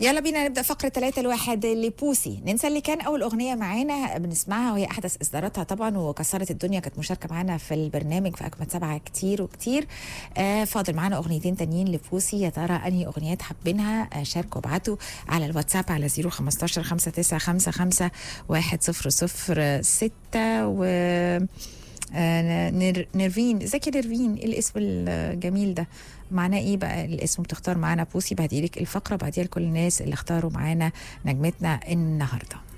يلا بينا نبدا فقره ثلاثة الواحد لبوسي ننسى اللي كان اول اغنيه معانا بنسمعها وهي احدث اصداراتها طبعا وكسرت الدنيا كانت مشاركه معانا في البرنامج في اجمد سبعه كتير وكتير آه فاضل معانا اغنيتين تانيين لبوسي يا ترى انهي اغنيات حابينها آه شاركوا ابعتوا على الواتساب على 015 5955 100 و آه، نر... نرفين ازيك يا نرفين ايه الاسم الجميل ده معناه ايه بقى الاسم بتختار معانا بوسي بعديلك الفقره بعديها لكل الناس اللي اختاروا معانا نجمتنا النهارده